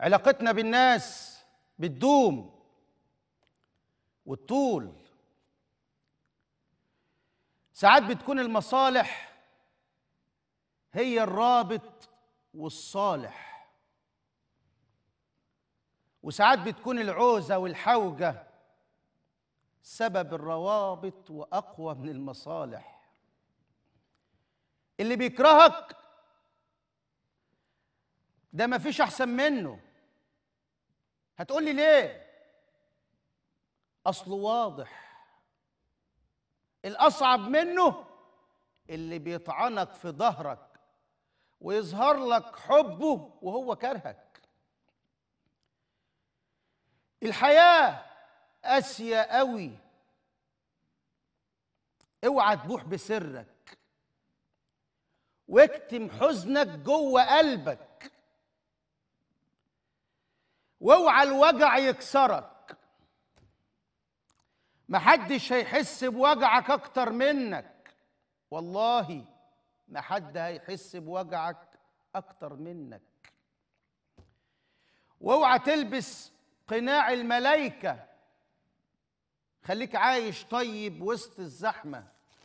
علاقتنا بالناس بتدوم والطول ساعات بتكون المصالح هي الرابط والصالح وساعات بتكون العوزة والحوجة سبب الروابط وأقوى من المصالح اللي بيكرهك ده مفيش أحسن منه هتقولي ليه أصله واضح الأصعب منه اللي بيطعنك في ظهرك ويظهر لك حبه وهو كرهك الحياة قاسية قوي اوعى تبوح بسرك واكتم حزنك جوه قلبك واوعى الوجع يكسرك محدش هيحس بوجعك اكتر منك والله ما حد هيحس بوجعك اكتر منك واوعى تلبس قناع الملائكه خليك عايش طيب وسط الزحمه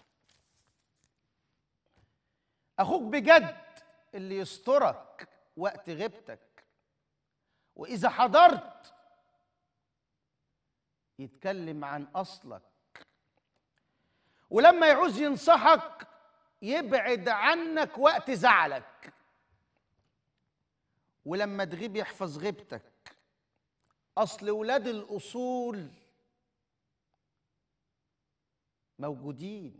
اخوك بجد اللي يسترك وقت غيبتك واذا حضرت يتكلم عن اصلك ولما يعوز ينصحك يبعد عنك وقت زعلك ولما تغيب يحفظ غيبتك اصل ولاد الاصول موجودين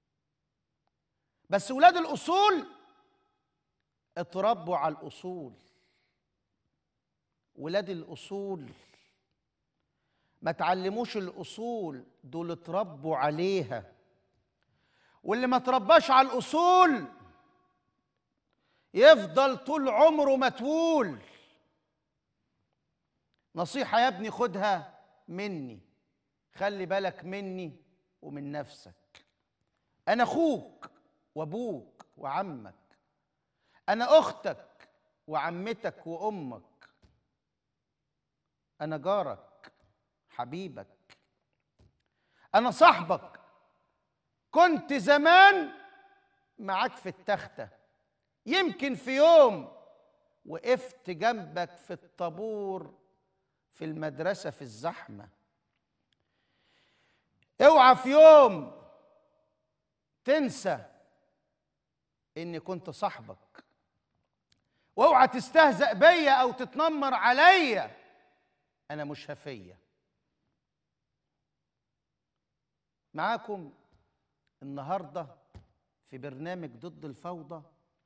بس ولاد الاصول اتربوا على الاصول ولاد الاصول ما تعلموش الاصول دول اتربوا عليها واللي ما ترباش على الاصول يفضل طول عمره متول نصيحه يا ابني خدها مني خلي بالك مني ومن نفسك انا اخوك وابوك وعمك انا اختك وعمتك وامك انا جارك حبيبك انا صاحبك كنت زمان معاك في التخته يمكن في يوم وقفت جنبك في الطابور في المدرسه في الزحمه اوعى في يوم تنسى اني كنت صاحبك واوعى تستهزأ بيا او تتنمر عليا انا مش هفيه معاكم النهارده في برنامج ضد الفوضى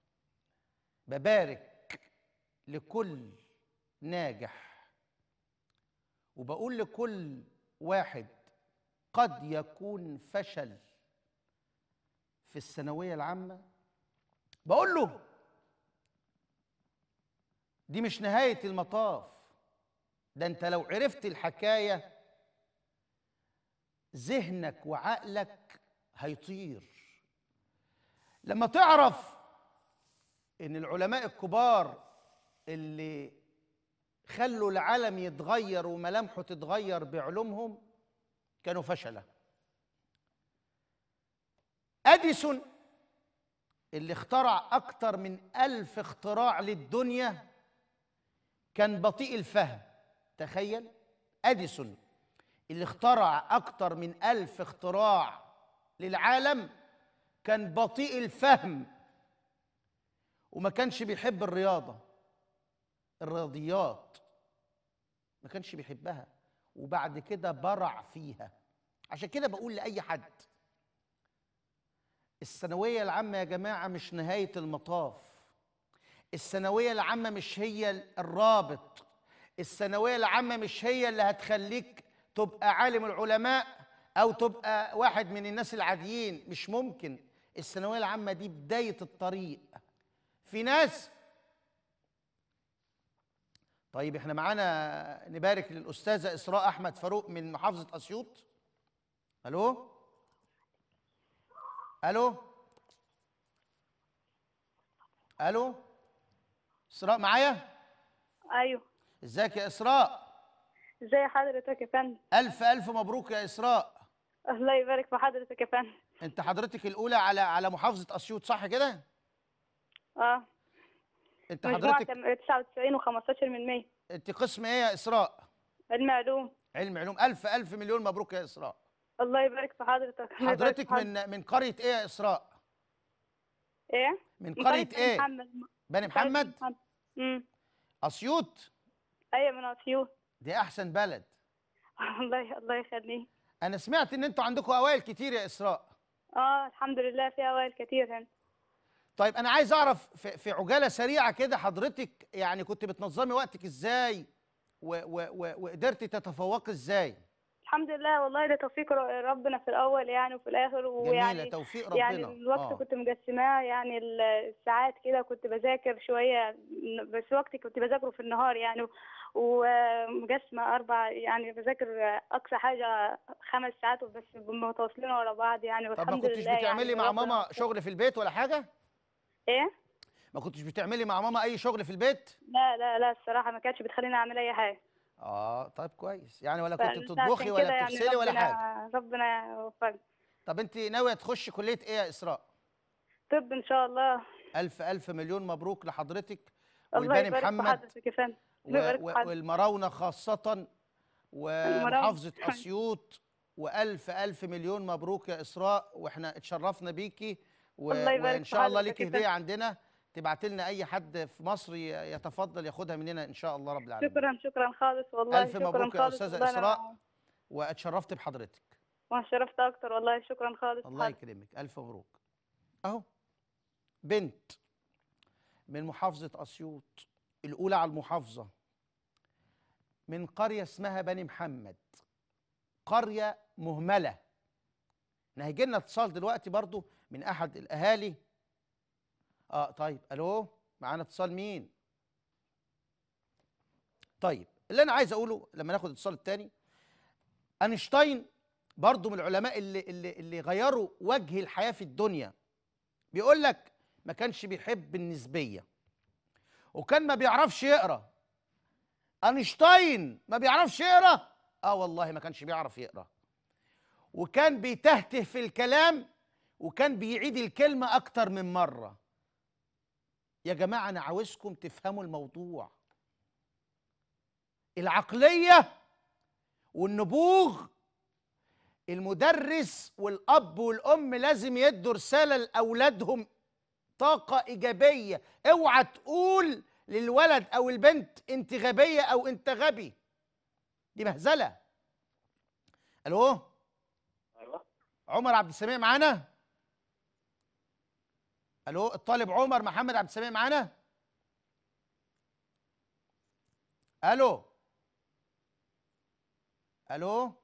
ببارك لكل ناجح وبقول لكل واحد قد يكون فشل في الثانويه العامه بقول له دي مش نهايه المطاف ده انت لو عرفت الحكايه ذهنك وعقلك هيطير لما تعرف ان العلماء الكبار اللي خلوا العالم يتغير وملامحه تتغير بعلومهم كانوا فشلة أديسون اللي اخترع أكتر من ألف اختراع للدنيا كان بطيء الفهم تخيل أديسون اللي اخترع أكتر من ألف اختراع للعالم كان بطيء الفهم وما كانش بيحب الرياضة الرياضيات ما كانش بيحبها وبعد كده برع فيها عشان كده بقول لأي حد الثانوية العامة يا جماعة مش نهاية المطاف الثانوية العامة مش هي الرابط الثانوية العامة مش هي اللي هتخليك تبقى عالم العلماء أو تبقى واحد من الناس العاديين مش ممكن الثانوية العامة دي بداية الطريق في ناس طيب احنا معانا نبارك للأستاذة إسراء أحمد فاروق من محافظة أسيوط ألو ألو ألو إسراء معايا ايوه ازيك يا اسراء ازي حضرتك يا فندم الف الف مبروك يا اسراء الله يبارك في حضرتك يا فندم انت حضرتك الاولى على على محافظه اسيوط صح كده اه انت مجموعة حضرتك كم- 99 و15 من 100 انت قسم ايه يا اسراء علم علوم علم علوم الف الف مليون مبروك يا اسراء الله يبارك في حضرتك الله يبارك في حضرتك حضرتك. من من قريه ايه يا اسراء ايه من من قريه بني ايه محمد بني من قرية محمد امم اسيوط ايوه من اسيوط دي احسن بلد الله الله يخليك انا سمعت ان انتوا عندكم اوائل كتير يا اسراء اه الحمد لله في اوائل كتير هنا طيب انا عايز اعرف في, في عجاله سريعه كده حضرتك يعني كنت بتنظمي وقتك ازاي و و و وقدرتي تتفوقي ازاي الحمد لله والله ده توفيق ر- ربنا في الاول يعني وفي الاخر جميله ويعني توفيق ربنا يعني الوقت آه. كنت مقسماه يعني ال- الساعات كده كنت بذاكر شوية بس وقتي كنت بذاكره في النهار يعني ومقسمة أربع يعني بذاكر أقصى حاجة خمس ساعات بس متواصلين ورا بعض يعني طب ما والحمد كنتش لله بتعملي يعني مع ربنا ماما وفقني. شغل في البيت ولا حاجه إيه؟ ما كنتش بتعملي مع ماما اي شغل في البيت لا لا لا الصراحة ما كانتش بتخليني أعمل أي حاجة اه طيب كويس يعني ولا كنت فعشان بتطبخي كده ولا يعني بتغسلي ولا ربنا- حاجه ربنا يوفقني طب انت ناويه تخشي كليه ايه يا اسراء طب إن شاء الله الف الف مليون مبروك لحضرتك الله والباني يبارك في محمد حضرتك يا فندم و- الله يبارك في و- حضرتك والمراونه خاصه المراونة. ومحافظه اسيوط والف الف مليون مبروك يا اسراء واحنا اتشرفنا بيكي و... الله يبارك وان في شاء الله حضرتك ليكي يا هديه فندم. عندنا تبعت لنا اي حد في مصر ي- يتفضل ياخدها مننا ان شاء الله رب العالمين شكرا شكرا خالص والله ألف شكرا مبروك يا خالص أستاذة والله أنا- إسراء. واتشرفت بحضرتك وانا شرفت اكتر والله شكرا خالص الله حاضر. يكرمك الف مبروك اهو بنت من محافظه اسيوط الاولى على المحافظه من قريه اسمها بني محمد قريه مهمله احنا هيجي لنا اتصال دلوقتي برضو من احد الاهالي اه طيب الو معانا اتصال مين طيب اللي انا عايز اقوله لما ناخد الاتصال الثاني اينشتاين برضو من العلماء اللي اللي اللي غيروا وجه الحياه في الدنيا بيقول لك ما كانش بيحب النسبيه وكان ما بيعرفش يقرا اينشتاين ما بيعرفش يقرا اه والله ما كانش بيعرف يقرا وكان بيتهته في الكلام وكان بيعيد الكلمه اكتر من مره يا جماعه انا عاوزكم تفهموا الموضوع العقليه والنبوغ المدرس والاب والام لازم يدوا رساله لاولادهم طاقه ايجابيه اوعى تقول للولد او البنت انت غبيه او انت غبي دي مهزله الو ايوه عمر عبد السميع معانا الو الطالب عمر محمد عبد السميع معانا الو الو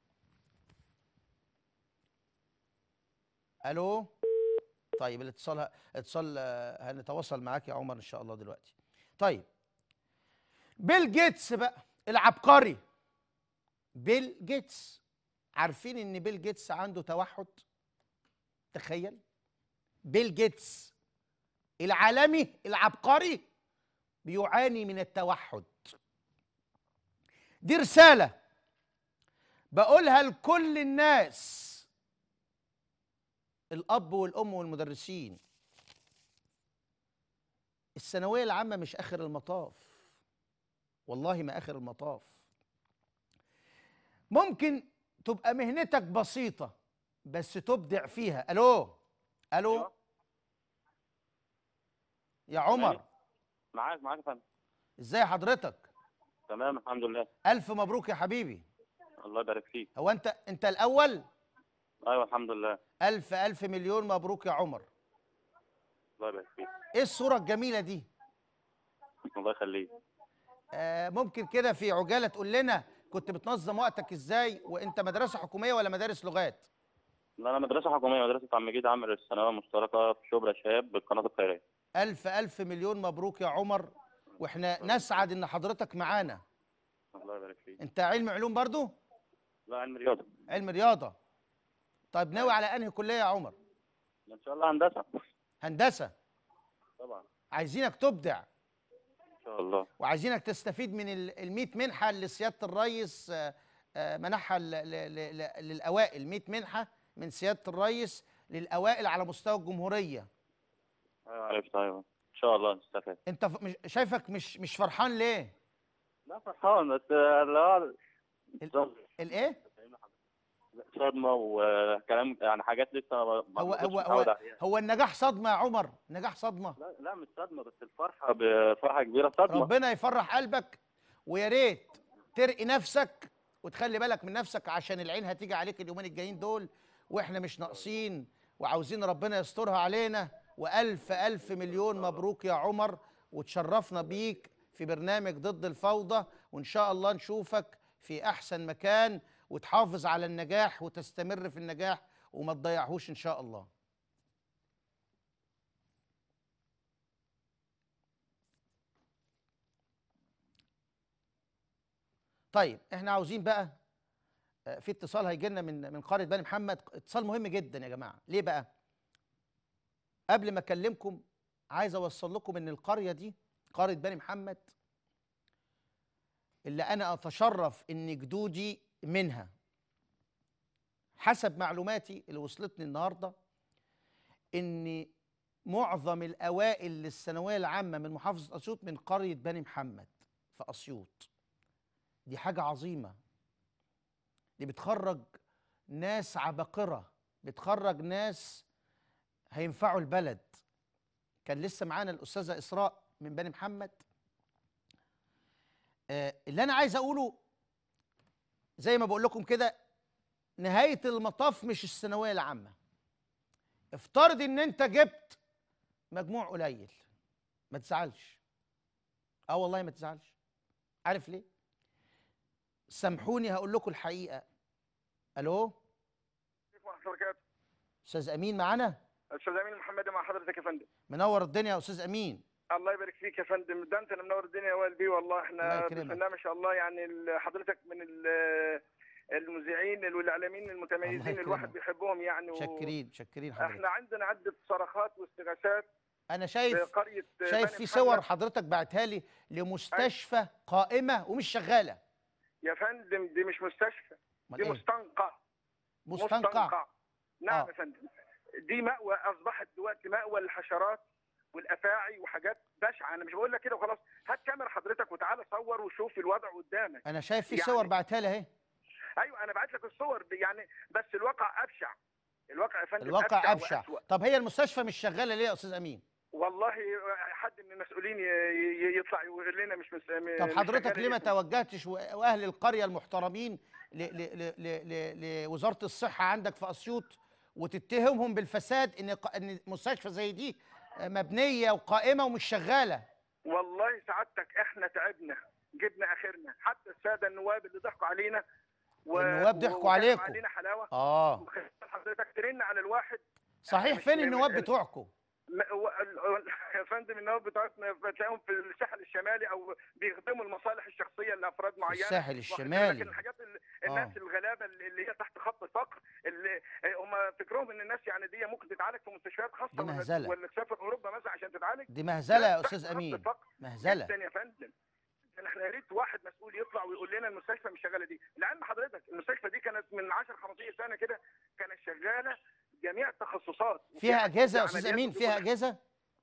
الو طيب الاتصال ه- اتصال آه، هنتواصل معاك يا عمر ان شاء الله دلوقتي طيب بيل جيتس بقى العبقري بيل جيتس عارفين ان بيل جيتس عنده توحد تخيل بيل جيتس العالمي العبقري بيعاني من التوحد دي رساله بقولها لكل الناس الاب والام والمدرسين الثانويه العامه مش اخر المطاف والله ما اخر المطاف ممكن تبقى مهنتك بسيطه بس تبدع فيها الو الو أيوة. يا عمر أيوة. معاك معاك يا فندم ازاي حضرتك تمام الحمد لله الف مبروك يا حبيبي الله يبارك فيك هو انت انت الاول ايوه الحمد لله الف الف مليون مبروك يا عمر الله يبارك فيك ايه الصوره الجميله دي الله يخليك آه ممكن كده في عجاله تقول لنا كنت بتنظم وقتك ازاي وانت مدرسه حكوميه ولا مدارس لغات لا انا مدرسه حكوميه مدرسه عم مجيد عامل الثانويه المشتركه في شبرا شهاب بالقناه الخيريه الف الف مليون مبروك يا عمر واحنا نسعد ان حضرتك معانا الله يبارك فيك انت علم علوم برضو لا علم رياضه علم رياضه طيب ناوي على انهي كليه يا عمر ان شاء الله هندسه هندسه طبعا عايزينك تبدع شاء الله وعايزينك تستفيد من ال 100 منحه اللي سياده الرئيس آه، آه، منحها ل- ل- ل- ل- للاوائل 100 منحه من سياده الرئيس للاوائل على مستوى الجمهوريه ايوه عرفت ايوه ان شاء الله نستفاد انت ف- مش شايفك مش مش فرحان ليه لا فرحان بس لا الايه صدمه وكلام يعني حاجات لسه ما ما هو كنتش هو متعود هو, عليها. هو النجاح صدمه يا عمر نجاح صدمه لا لا مش صدمه بس الفرحه بفرحه كبيره صدمه ربنا يفرح قلبك ويا ريت ترقي نفسك وتخلي بالك من نفسك عشان العين هتيجي عليك اليومين الجايين دول واحنا مش ناقصين وعاوزين ربنا يسترها علينا والف الف مليون مبروك يا عمر وتشرفنا بيك في برنامج ضد الفوضى وان شاء الله نشوفك في احسن مكان وتحافظ على النجاح وتستمر في النجاح وما تضيعهوش ان شاء الله طيب احنا عاوزين بقى آه، في اتصال هيجي لنا من من قريه بني محمد اتصال مهم جدا يا جماعه ليه بقى قبل ما اكلمكم عايز اوصل لكم ان القريه دي قريه بني محمد اللي انا اتشرف ان جدودي منها حسب معلوماتي اللي وصلتني النهارده ان معظم الاوائل للثانويه العامه من محافظه اسيوط من قريه بني محمد في اسيوط دي حاجة عظيمة دي بتخرج ناس عباقرة بتخرج ناس هينفعوا البلد كان لسه معانا الأستاذة إسراء من بني محمد آه اللي أنا عايز أقوله زي ما بقول لكم كده نهاية المطاف مش الثانوية العامة افترض إن أنت جبت مجموع قليل ما تزعلش اه والله ما تزعلش عارف ليه سامحوني هقول لكم الحقيقه الو ورحمة الله وبركاته استاذ امين معانا استاذ امين محمد مع حضرتك يا فندم منور الدنيا يا استاذ امين الله يبارك فيك يا فندم ده انت اللي منور الدنيا يا والدي والله الله احنا يكرمك. بسم الله ما شاء الله يعني ال- حضرتك من ال- المذيعين والاعلاميين المتميزين يكرمك. الواحد بيحبهم يعني و- شاكرين شاكرين احنا حضرتك عندنا عده صرخات واستغاثات انا في شايف قريه شايف بني في محمد. صور حضرتك بعتها لي لمستشفى قائمه ومش شغاله يا فندم دي مش مستشفى امال دي ايه مستنقع مستنقع نعم آه. يا فندم دي مأوى اصبحت دلوقتي مأوى للحشرات والافاعي وحاجات بشعه انا مش بقول لك كده وخلاص هات كاميرا حضرتك وتعالى صور وشوف الوضع قدامك انا شايف في يعني- صور بعتها لي اهي ايوه انا بعت لك الصور دي يعني بس الواقع ابشع الواقع يا فندم الواقع ابشع وأسوأ. طب هي المستشفى مش شغاله ليه يا استاذ امين والله حد من المسؤولين ي- ي- يطلع يقول لنا مش مس... طب مش حضرتك شغال ليه ما اسمه. توجهتش و- واهل القريه المحترمين ل- ل- ل- ل- ل- لوزاره الصحه عندك في اسيوط وتتهمهم بالفساد ان ق- ان مستشفى زي دي مبنيه وقائمه ومش شغاله والله سعادتك احنا تعبنا جبنا اخرنا حتى الساده النواب اللي ضحكوا علينا و... النواب ضحكوا وكانوا عليكم. علينا حلاوه اه وخلي حضرتك ترن على الواحد صحيح مش- فين م- النواب م- بتوعكم م- و- ال- يا فندم النواب بتاعتنا بتلاقيهم في الساحل الشمالي او بيخدموا المصالح الشخصيه لافراد معينه الساحل واخد بالك؟ الشمالي. لكن الحاجات ال- الناس آه. الغلابه اللي اللي هي تحت خط الفقر اللي هم فكرهم ان الناس يعني دي ممكن تتعالج في مستشفيات خاصه دي ولا- مهزلة. ولا تسافر اوروبا مثلا عشان تتعالج دي مهزله لا، يا تحت استاذ خط امين الفقر. مهزله جدا يا فندم يعني احنا يا ريت واحد مسؤول يطلع ويقول لنا المستشفى مش شغاله دي لعلم حضرتك المستشفى دي كانت من 10 15 سنه كده كانت شغاله جميع التخصصات فيها اجهزه يا وفي استاذ عمليات امين وفي فيها كل اجهزه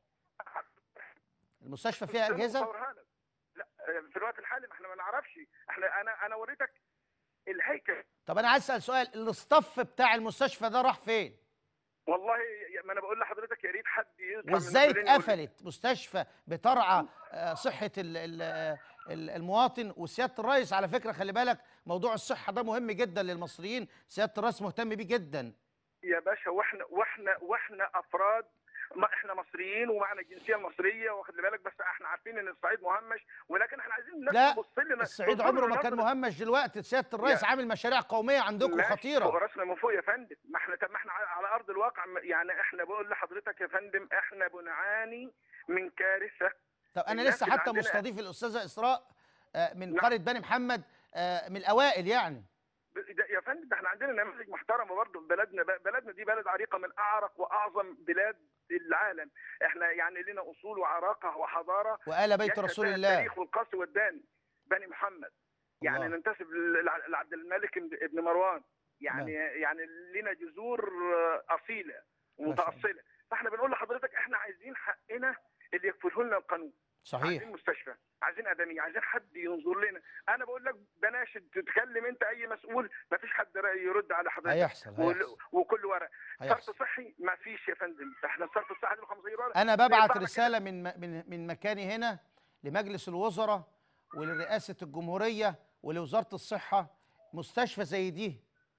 المستشفى فيها حاجة. اجهزه مصورها لك. لا في الوقت الحالي ما احنا ما نعرفش احنا انا انا وريتك الهيكل طب انا عايز اسال سؤال الاصطف بتاع المستشفى ده راح فين والله يا- ما انا بقول لحضرتك يا ريت حد يطلع من وازاي المسؤولين يقول- اتقفلت مستشفى بترعى آه، صحه ال- ال- آه، ال- المواطن وسياده الرئيس على فكره خلي بالك موضوع الصحه ده مهم جدا للمصريين سياده الرئيس مهتم بيه جدا يا باشا واحنا واحنا واحنا افراد ما احنا مصريين ومعنا الجنسيه المصريه واخد بالك بس احنا عارفين ان الصعيد مهمش ولكن احنا عايزين الناس لا، تبص لنا الصعيد تنظر عمره لنا ما كان نظرة- مهمش دلوقتي سياده الرئيس يا- عامل مشاريع قوميه عندكم ماشي، فوق خطيره راسنا من فوق يا فندم ما احنا طب ما احنا على على ارض الواقع م- يعني احنا بقول لحضرتك يا فندم احنا بنعاني من كارثه طب انا الناس لسه اللي حتى عندنا- مستضيف الاستاذه اسراء آه، من نعم. قريه بني محمد آه، من الاوائل يعني ب- ده- يا فندم ده احنا عندنا نماذج محترمه برضه في بلدنا ب- بلدنا دي بلد عريقه من اعرق واعظم بلاد العالم احنا يعني لنا اصول وعراقه وحضاره وآل بيت يشهد رسول لها الله التاريخ والقص والداني بني محمد يعني الله. ننتسب للع- لعبد الملك ابن مروان يعني يعني لنا جذور آه، اصيله ما شاء الله. ومتاصله فاحنا بنقول لحضرتك احنا عايزين حقنا اللي يكفله لنا القانون صحيح عايزين مستشفى عايزين ادميه عايزين حد ينظر لنا انا بقول لك بناشد تتكلم انت اي مسؤول ما فيش حد يرد على حضرتك هيحصل وال- هيحصل وكل ورق صرف هيحصل صحي ما فيش يا فندم احنا الصرف الصحي له 15 ورق انا ما ببعت ينفعش رساله من م- من من مكاني هنا لمجلس الوزراء ولرئاسه الجمهوريه ولوزاره الصحه مستشفى زي دي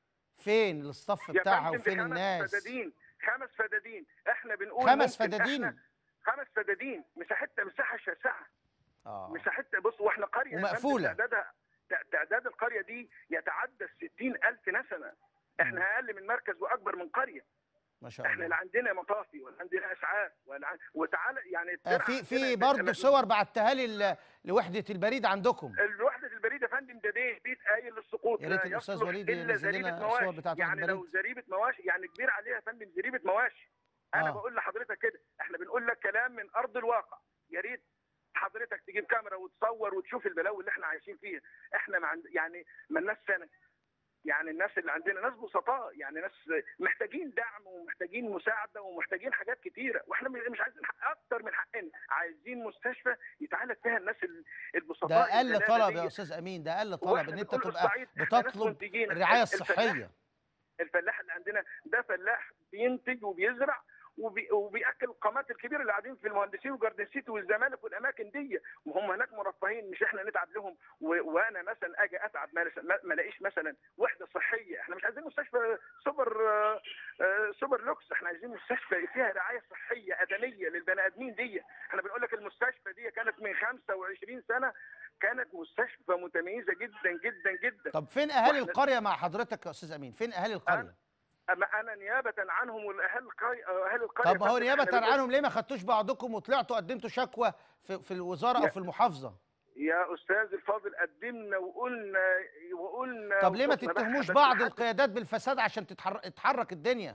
فين الاستاف يا بتاعها فندم دي وفين خمس الناس فدادين خمس فدادين احنا بنقول خمس ممكن فدادين احنا خمس فدادين مساحتها مساحه شاسعه اه مساحتها بص واحنا قريه يا فندم ومقفولة. تعدادها تع- تعداد القريه دي يتعدى ال 60000 نسمه احنا اقل من مركز واكبر من قريه ما شاء احنا لا الله عندنا مطافي ولا عندنا اسعاف ولا عن... وتعالى يعني آه الترعة في في عندنا- برضه صور بعتها لي ل- لوحده البريد عندكم الوحدة البريد يا فندم ده بيت بيت قايل للسقوط يا ريت لا الأستاذ يصلح وليد إلا ينزل زريبة لنا مواشي. الصور بتاعت وحدة يعني لو البريد. زريبة مواشي يعني كبير عليها يا فندم زريبة مواشي أنا آه. بقول لحضرتك كده إحنا بنقول لك كلام من أرض الواقع يا ريت حضرتك تجيب كاميرا وتصور وتشوف البلاوي اللي احنا عايشين فيها احنا ما عند... يعني مالناش سنه يعني الناس اللي عندنا ناس بسطاء يعني ناس محتاجين دعم ومحتاجين مساعده ومحتاجين حاجات كتيره واحنا مش عايزين حق اكتر من حقنا عايزين مستشفى يتعالج فيها الناس ال- البسطاء ده اقل الغلابة طلب دي. يا استاذ امين ده اقل طلب وإحنا ان انت بنقول تبقى للصعيد إحنا ناس بتطلب منتجين. الرعايه الفلاح- الصحيه الفلاح اللي عندنا ده فلاح بينتج وبيزرع وبي وبياكل القامات الكبيره اللي قاعدين في المهندسين وجاردن سيتي والزمالك والاماكن دي وهم هناك مرفهين مش احنا نتعب لهم و... وانا مثلا اجي اتعب ما ما- ما الاقيش مثلا وحده صحيه احنا مش عايزين مستشفى سوبر آه، آه، سوبر لوكس احنا عايزين مستشفى فيها رعايه صحيه ادميه للبني ادمين دي احنا بنقول لك المستشفى دي كانت من 25 سنه كانت مستشفى متميزه جدا جدا جدا طب فين اهالي وإحنا- القريه مع حضرتك يا استاذ امين فين اهالي القريه اما انا نيابه عنهم والاهل القريه اهل القريه طب ما هو فندم، نيابه إحنا بنقول- عنهم ليه ما خدتوش بعضكم وطلعتوا قدمتوا شكوى في, في الوزاره او يا- في المحافظه يا استاذ الفاضل قدمنا وقلنا وقلنا طب ليه ما وشفنا تتهموش بس بعض لحد- القيادات بالفساد عشان تتحر- تتحرك الدنيا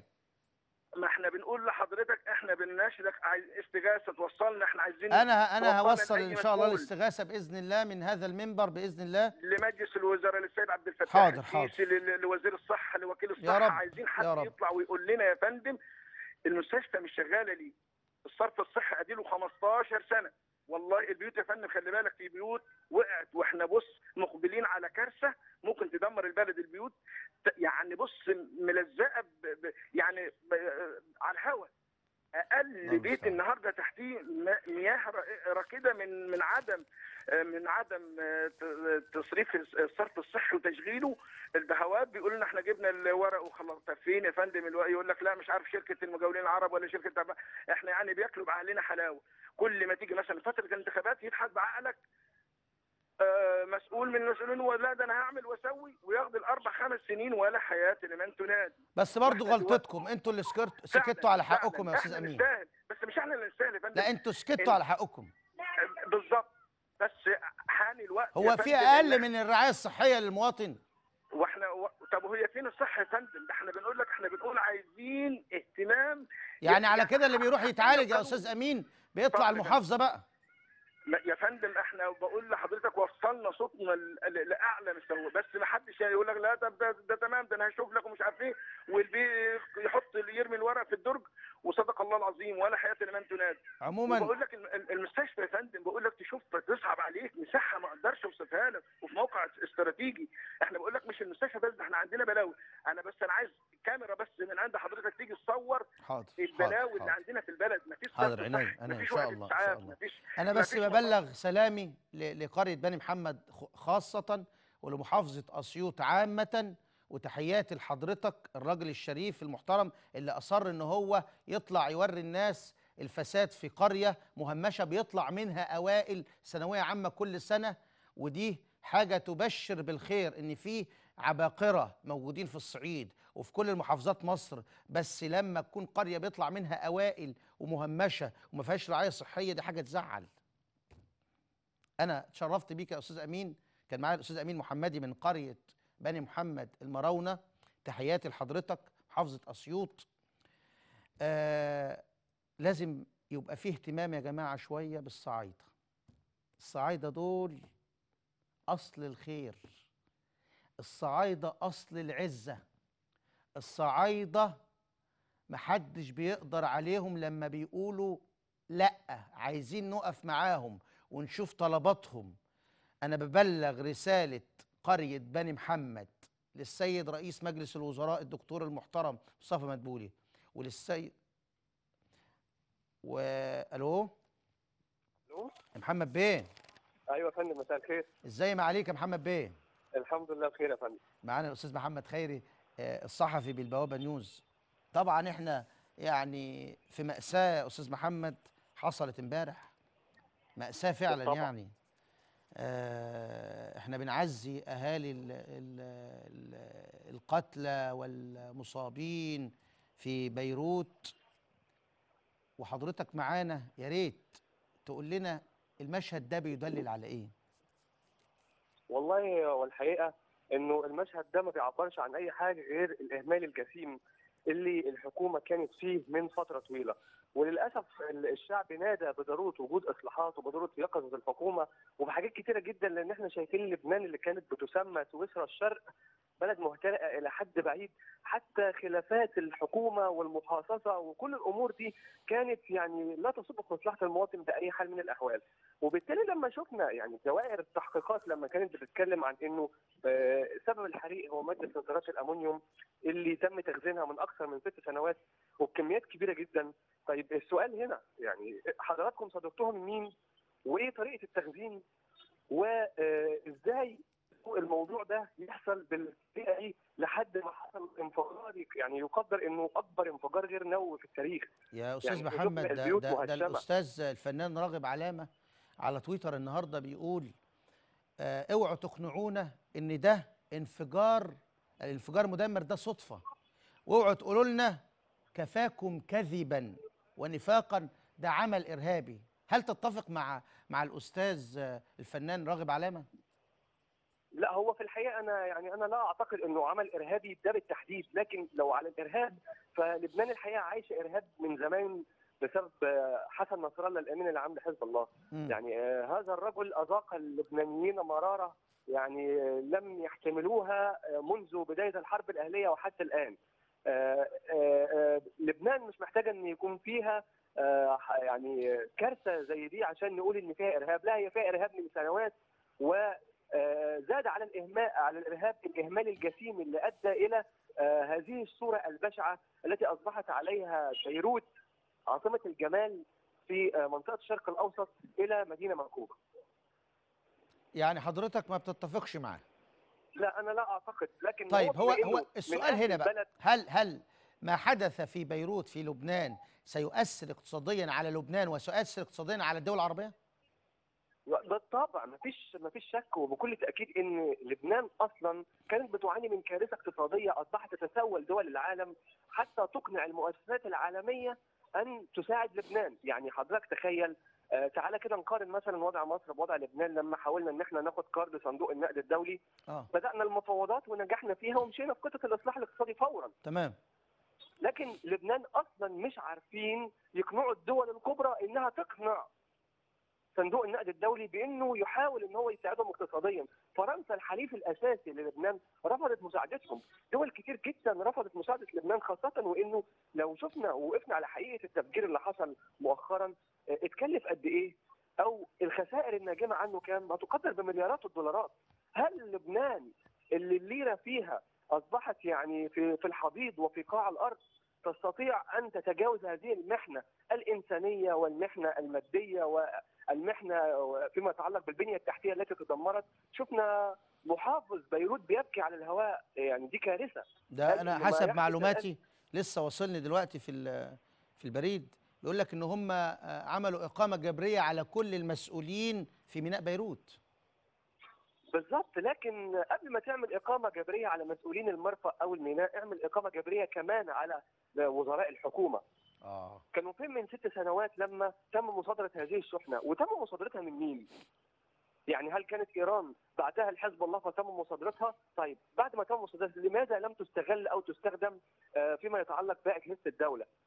ما احنا بنقول لحضرتك احنا بنناشدك عايز استغاثه توصلنا احنا عايزين انا انا توصلنا هوصل لأي ان شاء الله مسؤول. الاستغاثه باذن الله من هذا المنبر باذن الله لمجلس الوزراء للسيد عبد الفتاح حاضر، السيسي ل- لوزير الصحه لوكيل يا الصحه رب، عايزين حد يا رب. يطلع ويقول لنا يا فندم المستشفى مش شغاله ليه الصرف الصحي اديله 15 سنه والله البيوت يا فندم خلي بالك في بيوت وقعت واحنا بص مقبلين على كارثه ممكن تدمر البلد البيوت ت- يعني بص ملزقه ب ب يعني ب على الهواء اقل الله بيت المستعان. النهارده تحتيه م- مياه ر- راكده من من عدم من عدم ت- تصريف الصرف الصحي وتشغيله البهوات بيقول لنا احنا جبنا الورق وخلاص طب فين يا فندم الورق يقول لك لا مش عارف شركه المجاولين العرب ولا شركه طب احنا يعني بياكلوا بعقلنا حلاوه كل ما تيجي مثلا فتره الانتخابات يضحك بعقلك آه، مسؤول من المسؤولين ولا ده انا هعمل واسوي وياخد الاربع خمس سنين ولا حياه لمن تنادي بس برضو وإحنا دلوقتي- غلطتكم انتوا اللي سكرت فعلاً- سكتوا على فعلاً حقكم يا استاذ احنا امين نستاهل بس مش احنا اللي نستاهل يا فندم لا انتوا سكتوا إن- على حقكم بالظبط بس حان الوقت يا هو في فندم اقل إن من الرعايه الصحيه للمواطن واحنا و... طب وهي فين الصحه يا فندم؟ ده احنا بنقول لك احنا بنقول عايزين اهتمام يعني على يعني كده اللي بيروح حق يتعالج يا القانون. استاذ امين بيطلع اتفضل. المحافظه بقى لا يا فندم احنا بقول لحضرتك وصلنا صوتنا ل- ل- لاعلى مستوى بس ما حدش يقول لك لا ده, ده, ده تمام ده انا هشوف لك ومش عارف ايه والبي يحط يرمي الورق في الدرج وصدق الله العظيم ولا حياه لمن تنادي عموما بقول لك الم- ال- المستشفى يا فندم بقول لك تشوف تصعب عليك مساحه ما اقدرش اوصفها لك وفي موقع استراتيجي احنا بقول لك مش المستشفى بس ده احنا عندنا بلاوي انا بس انا عايز كاميرا بس من عند حضرتك تيجي تصور حاضر البلاوي حاضر اللي حاضر. عندنا في البلد مفيش حاضر، صرف عينيا، صحي، عينيا، إن مفيش شاء وحدة الله، إن شاء إسعاف، الله. مفيش انا بس مفيش ببلغ سلامي ل- لقريه بني محمد خ- خاصه ولمحافظه اسيوط عامه وتحياتي لحضرتك الراجل الشريف المحترم اللي اصر ان هو يطلع يوري الناس الفساد في قريه مهمشه بيطلع منها اوائل ثانويه عامه كل سنه ودي حاجه تبشر بالخير ان في عباقره موجودين في الصعيد وفي كل المحافظات مصر بس لما تكون قريه بيطلع منها اوائل ومهمشه وما فيهاش رعايه صحيه دي حاجه تزعل انا اتشرفت بيك يا استاذ امين كان معايا الاستاذ امين محمدي من قريه بني محمد المراونه تحياتي لحضرتك محافظه اسيوط آه لازم يبقى فيه اهتمام يا جماعة شوية بالصعايدة الصعايدة دول أصل الخير الصعايدة أصل العزة الصعايدة محدش بيقدر عليهم لما بيقولوا لأ عايزين نقف معاهم ونشوف طلباتهم أنا ببلغ رسالة قرية بني محمد للسيد رئيس مجلس الوزراء الدكتور المحترم مصطفى مدبولي وللسيد والو الو يا محمد بيه ايوه يا فندم مساء الخير ازاي ما عليك يا محمد بيه الحمد لله بخير يا فندم معانا الاستاذ محمد خيري آه، الصحفي بالبوابه نيوز طبعا احنا يعني في ماساه يا استاذ محمد حصلت امبارح ماساه فعلا طبعاً. يعني آه، احنا بنعزي اهالي ال ال ال القتلى والمصابين في بيروت وحضرتك معانا يا ريت تقول لنا المشهد ده بيدلل على ايه والله والحقيقه انه المشهد ده ما بيعبرش عن اي حاجه غير الاهمال الجسيم اللي الحكومه كانت فيه من فتره طويله وللاسف ال- الشعب نادى بضروره وجود اصلاحات وبضروره يقظه الحكومه وبحاجات كتيره جدا لان احنا شايفين لبنان اللي كانت بتسمى سويسرا الشرق بلد مهترئه الى حد بعيد حتى خلافات الحكومه والمحاصصه وكل الامور دي كانت يعني لا تصب في مصلحه المواطن باي حال من الاحوال وبالتالي لما شفنا يعني دوائر التحقيقات لما كانت بتتكلم عن انه آه، سبب الحريق هو ماده نترات الامونيوم اللي تم تخزينها من اكثر من ست سنوات وبكميات كبيره جدا طيب السؤال هنا يعني حضراتكم صادقتهم مين وايه طريقه التخزين وازاي الموضوع ده يحصل بالطريقه دي لحد ما حصل انفجار يعني يقدر انه اكبر انفجار غير نووي في التاريخ يا استاذ يعني محمد شفنا ده, البيوت ده, ده مهشمة. الاستاذ الفنان راغب علامه على تويتر النهارده بيقول آه اوعوا تقنعونا ان ده انفجار الانفجار مدمر ده صدفه واوعوا تقولوا لنا كفاكم كذبا ونفاقا ده عمل ارهابي هل تتفق مع مع الاستاذ آه، الفنان راغب علامه لا هو في الحقيقه انا يعني انا لا اعتقد انه عمل ارهابي ده بالتحديد لكن لو على الارهاب فلبنان الحقيقه عايشه ارهاب من زمان بسبب آه، حسن نصر الله الامين العام لحزب الله مم. يعني آه، هذا الرجل اذاق اللبنانيين مراره يعني آه، لم يحتملوها آه، منذ بدايه الحرب الاهليه وحتى الان آه، آه، آه، لبنان مش محتاجه ان يكون فيها آه، ح- يعني آه، كارثه زي دي عشان نقول ان فيها ارهاب لا هي فيها ارهاب من سنوات و آه، زاد على الاهمال على الارهاب الاهمال الجسيم اللي ادى الى آه، هذه الصوره البشعه التي اصبحت عليها بيروت عاصمه الجمال في آه، منطقه الشرق الاوسط الى مدينه منكوبه. يعني حضرتك ما بتتفقش معاه لا انا لا اعتقد لكن طيب هو بما إنه هو من السؤال أهل هنا بقى البلد هل هل ما حدث في بيروت في لبنان سيؤثر اقتصاديا على لبنان وسيؤثر اقتصاديا على الدول العربيه؟ بالطبع مفيش مفيش شك وبكل تاكيد ان لبنان اصلا كانت بتعاني من كارثه اقتصاديه اصبحت تتسول دول العالم حتى تقنع المؤسسات العالميه ان تساعد لبنان، يعني حضرتك تخيل آه تعالى كده نقارن مثلا وضع مصر بوضع لبنان لما حاولنا ان احنا ناخد كارد صندوق النقد الدولي اه بدانا المفاوضات ونجحنا فيها ومشينا في خطه الاصلاح الاقتصادي فورا تمام لكن لبنان اصلا مش عارفين يقنعوا الدول الكبرى انها تقنع صندوق النقد الدولي بانه يحاول ان هو يساعدهم اقتصاديا، فرنسا الحليف الاساسي للبنان رفضت مساعدتهم، دول كتير جدا رفضت مساعده لبنان خاصه وانه لو شفنا ووقفنا على حقيقه التفجير اللي حصل مؤخرا اه، اتكلف قد ايه؟ او الخسائر الناجمه عنه كام؟ ما تقدر بمليارات الدولارات. هل لبنان اللي الليره فيها اصبحت يعني في في الحضيض وفي قاع الارض تستطيع ان تتجاوز هذه المحنه الانسانيه والمحنه الماديه والمحنه فيما يتعلق بالبنيه التحتيه التي تدمرت شفنا محافظ بيروت بيبكي على الهواء يعني دي كارثه ده هل انا ما حسب يحدث معلوماتي لسه واصلني دلوقتي في ال- في البريد بيقول لك ان هم آه، عملوا اقامه جبريه على كل المسؤولين في ميناء بيروت بالظبط لكن قبل ما تعمل اقامه جبريه على مسؤولين المرفأ او الميناء اعمل اقامه جبريه كمان على وزراء الحكومه اه كانوا فين من ست سنوات لما تم مصادره هذه الشحنه وتم مصادرتها من مين؟ يعني هل كانت ايران بعتها لحزب الله فتم مصادرتها؟ طيب بعد ما تم مصادرتها لماذا لم تستغل او تستخدم آه، فيما يتعلق باجهزه الدوله؟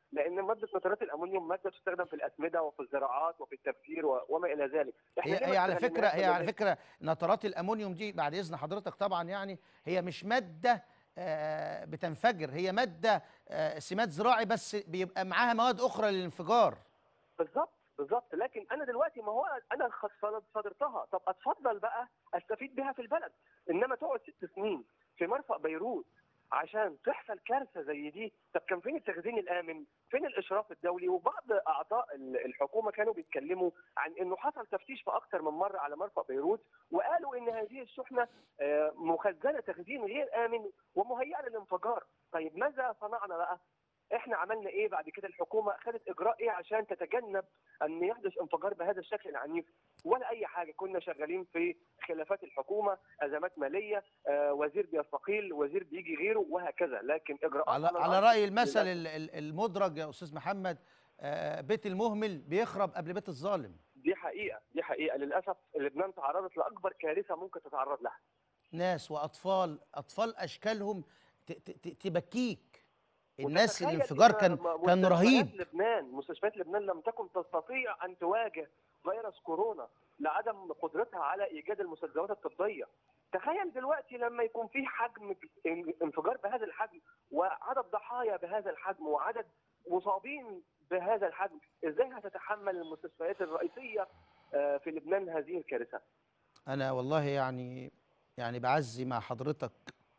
لان ماده نترات الامونيوم ماده تستخدم في الاسمده وفي الزراعات وفي التبخير و- وما الى ذلك إحنا هي ليه ما هي على استغلناهاش فكره هي ولا على ليه؟ فكره نترات الامونيوم دي بعد اذن حضرتك طبعا يعني هي مش ماده آه، بتنفجر هي ماده آه، سماد زراعي بس بيبقى معاها مواد اخرى للانفجار بالظبط بالظبط لكن انا دلوقتي ما هو انا خ- صادرتها طب اتفضل بقى استفيد بها في البلد انما تقعد ست سنين في مرفأ بيروت عشان تحصل كارثه زي دي طب كان فين التخزين الامن فين الاشراف الدولي وبعض اعضاء ال- الحكومه كانوا بيتكلموا عن انه حصل تفتيش في اكثر من مره على مرفأ بيروت وقالوا ان هذه الشحنه آه، مخزنه تخزين غير امن ومهيئه للانفجار طيب ماذا صنعنا بقى احنا عملنا ايه بعد كده الحكومه خدت اجراء ايه عشان تتجنب ان يحدث انفجار بهذا الشكل العنيف ولا اي حاجه كنا شغالين في خلافات الحكومه ازمات ماليه آه وزير بيستقيل وزير بيجي غيره وهكذا لكن اجراءات على على الأرض راي المثل للأسف. ال- ال- المدرج يا استاذ محمد آه، بيت المهمل بيخرب قبل بيت الظالم دي حقيقه دي حقيقه للاسف لبنان تعرضت لاكبر كارثه ممكن تتعرض لها ناس واطفال اطفال اشكالهم ت- ت- ت- تبكيك الناس وتتخيل الانفجار إن كان م- كان مستشفيات رهيب لبنان مستشفيات لبنان لم تكن تستطيع ان تواجه فيروس كورونا لعدم قدرتها على ايجاد المستلزمات الطبيه تخيل دلوقتي لما يكون في حجم انفجار بهذا الحجم وعدد ضحايا بهذا الحجم وعدد مصابين بهذا الحجم ازاي هتتحمل المستشفيات الرئيسيه آه، في لبنان هذه الكارثه انا والله يعني يعني بعزي مع حضرتك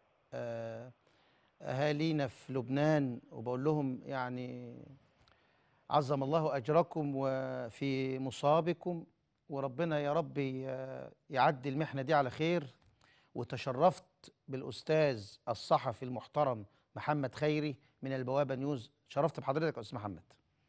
آه، اهالينا في لبنان وبقول لهم يعني عظم الله اجركم وفي مصابكم وربنا يا رب ي- يعدي المحنه دي على خير وتشرفت بالاستاذ الصحفي المحترم محمد خيري من البوابه نيوز شرفت بحضرتك يا استاذ محمد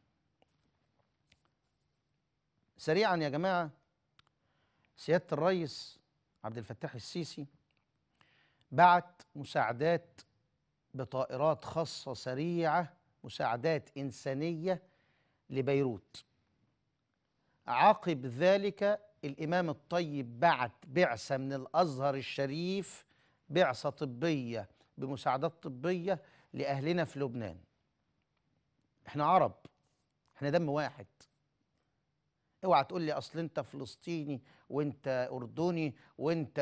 سريعا يا جماعه سياده الرئيس عبد الفتاح السيسي بعت مساعدات بطائرات خاصه سريعه مساعدات انسانيه لبيروت عقب ذلك الامام الطيب بعت بعثه من الازهر الشريف بعثه طبيه بمساعدات طبيه لاهلنا في لبنان احنا عرب احنا دم واحد اوعى تقول لي اصل انت فلسطيني وانت اردني وانت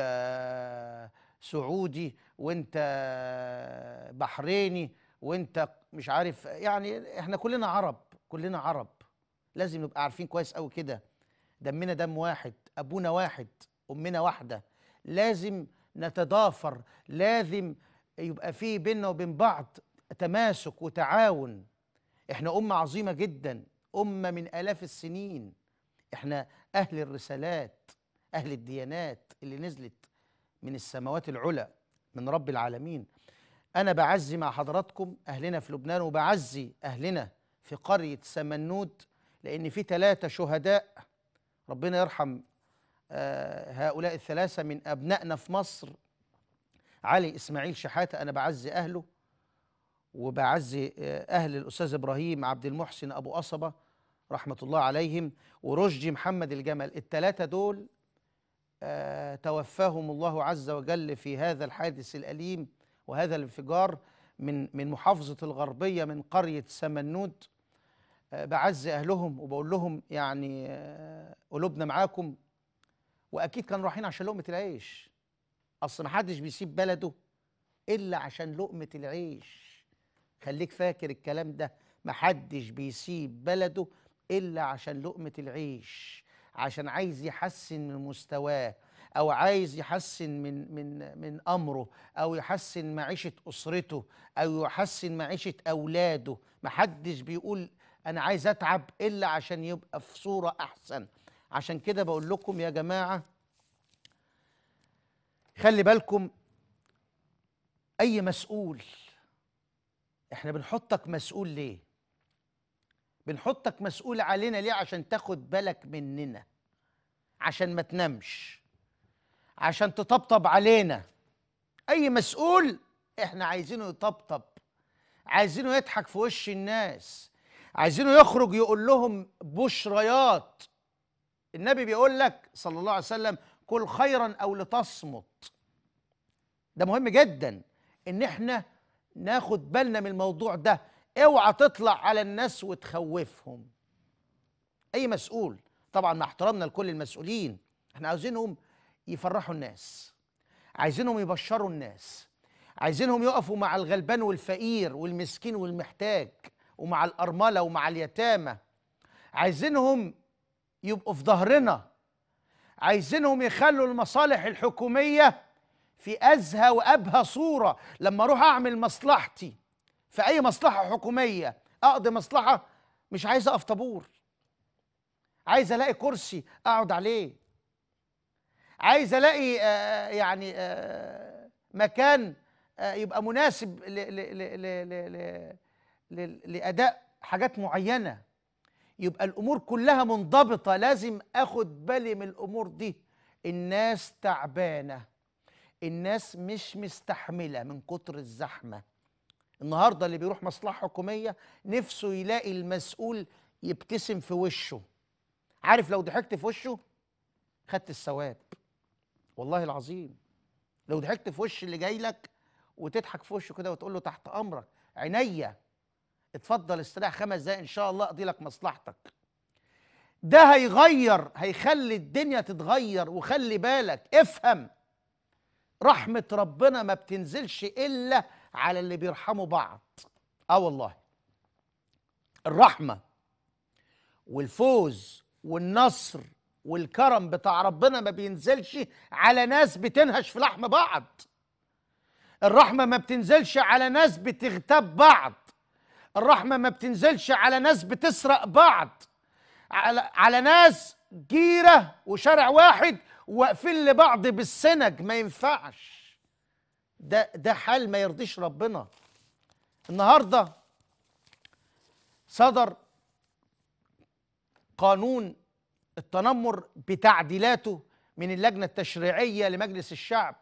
سعودي وانت بحريني وانت مش عارف يعني احنا كلنا عرب كلنا عرب لازم نبقى عارفين كويس قوي كده دمنا دم واحد ابونا واحد امنا واحده لازم نتضافر لازم يبقى في بيننا وبين بعض تماسك وتعاون احنا امه عظيمه جدا امه من الاف السنين احنا اهل الرسالات اهل الديانات اللي نزلت من السماوات العلى من رب العالمين انا بعزي مع حضراتكم اهلنا في لبنان وبعزي اهلنا في قريه سمنود لان في ثلاثه شهداء ربنا يرحم آه، هؤلاء الثلاثه من ابنائنا في مصر علي اسماعيل شحاته انا بعزي اهله وبعزي آه، اهل الاستاذ ابراهيم عبد المحسن ابو قصبه رحمه الله عليهم ورشدي محمد الجمل الثلاثه دول آه، توفاهم الله عز وجل في هذا الحادث الاليم وهذا الانفجار من من محافظه الغربيه من قريه سمنود آه، بعزي اهلهم وبقول لهم يعني آه، قلوبنا معاكم واكيد كانوا رايحين عشان لقمه العيش اصل ما حدش بيسيب بلده الا عشان لقمه العيش خليك فاكر الكلام ده ما حدش بيسيب بلده الا عشان لقمه العيش عشان عايز يحسن من مستواه او عايز يحسن من من من امره او يحسن معيشه اسرته او يحسن معيشه اولاده ما حدش بيقول انا عايز اتعب الا عشان يبقى في صوره احسن عشان كده بقول لكم يا جماعه خلي بالكم اي مسؤول احنا بنحطك مسؤول ليه بنحطك مسؤول علينا ليه عشان تاخد بالك مننا عشان ما تنامش عشان تطبطب علينا اي مسؤول احنا عايزينه يطبطب عايزينه يضحك في وش الناس عايزينه يخرج يقول لهم بشريات النبي بيقول لك صلى الله عليه وسلم كل خيرا او لتصمت ده مهم جدا ان احنا ناخد بالنا من الموضوع ده اوعى تطلع على الناس وتخوفهم اي مسؤول طبعا مع احترامنا لكل المسؤولين احنا عاوزينهم يفرحوا الناس عايزينهم يبشروا الناس عايزينهم يقفوا مع الغلبان والفقير والمسكين والمحتاج ومع الأرملة ومع اليتامى عايزينهم يبقوا في ظهرنا عايزينهم يخلوا المصالح الحكومية في أزهى وأبهى صورة لما أروح أعمل مصلحتي في أي مصلحة حكومية أقضي مصلحة مش عايز أقف طابور عايز ألاقي كرسي أقعد عليه عايز ألاقي آه يعني آه مكان آه يبقى مناسب ل ل ل ل ل ل ل لأداء حاجات معينة يبقى الأمور كلها منضبطة لازم أخد بالي من الأمور دي الناس تعبانة الناس مش مستحملة من كتر الزحمة النهاردة اللي بيروح مصلحة حكومية نفسه يلاقي المسؤول يبتسم في وشه عارف لو ضحكت في وشه خدت الثواب والله العظيم لو ضحكت في وش اللي جاي لك وتضحك في وشه كده وتقول له تحت امرك عينيا اتفضل استريح خمس دقايق ان شاء الله اقضي لك مصلحتك ده هيغير هيخلي الدنيا تتغير وخلي بالك افهم رحمة ربنا ما بتنزلش إلا على اللي بيرحموا بعض آه والله الرحمة والفوز والنصر والكرم بتاع ربنا ما بينزلش على ناس بتنهش في لحم بعض الرحمة ما بتنزلش على ناس بتغتاب بعض الرحمة ما بتنزلش على ناس بتسرق بعض على, على ناس جيرة وشارع واحد واقفين لبعض بالسنج ما ينفعش ده ده حال ما يرضيش ربنا النهارده صدر قانون التنمر بتعديلاته من اللجنه التشريعيه لمجلس الشعب